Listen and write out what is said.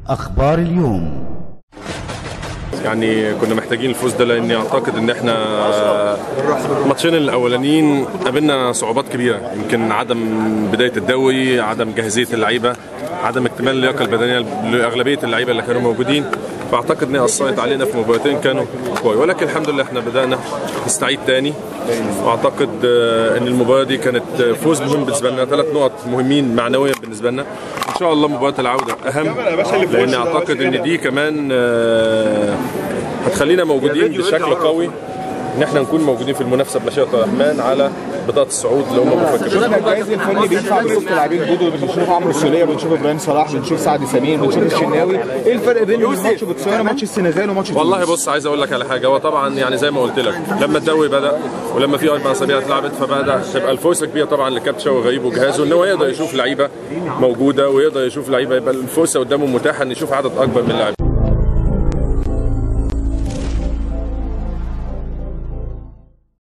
أخبار اليوم يعني كنا محتاجين الفوز ده لاني اعتقد ان احنا الماتشين الاولانيين قابلنا صعوبات كبيره يمكن عدم بدايه الدوري عدم جاهزيه اللعيبه عدم اكتمال اللياقه البدنيه لاغلبيه اللعيبه اللي كانوا موجودين فاعتقد ان هي اثرت علينا في مباراتين كانوا كويس ولكن الحمد لله احنا بدانا نستعيد تاني واعتقد آه، ان المباراه دي كانت فوز مهم بالنسبه لنا ثلاث نقط مهمين معنويا بالنسبه لنا ان شاء الله مباراه العوده اهم لان اعتقد ان دي كمان آه، هتخلينا موجودين بشكل قوي ان احنا نكون موجودين في المنافسه بمشيئه الرحمن على بطاقه الصعود اللي هم مفكرين الجهاز الفني بيدفع بصوت لاعبين جدد بنشوف عمرو السوليه بنشوف ابراهيم صلاح بنشوف سعد سمير بنشوف الشناوي ايه الفرق بين ماتش بوتسوانا ماتش السنغال وماتش والله بص عايز اقول لك على حاجه هو طبعا يعني زي ما قلت لك لما الدوري بدا ولما في اربع اسابيع اتلعبت فبدا تبقى الفرصه كبيره طبعا لكابتن شوقي غريب وجهازه ان هو يقدر يشوف لعيبه موجوده ويقدر يشوف لعيبه يبقى الفرصه قدامه متاحه ان يشوف عدد اكبر من اللاعبين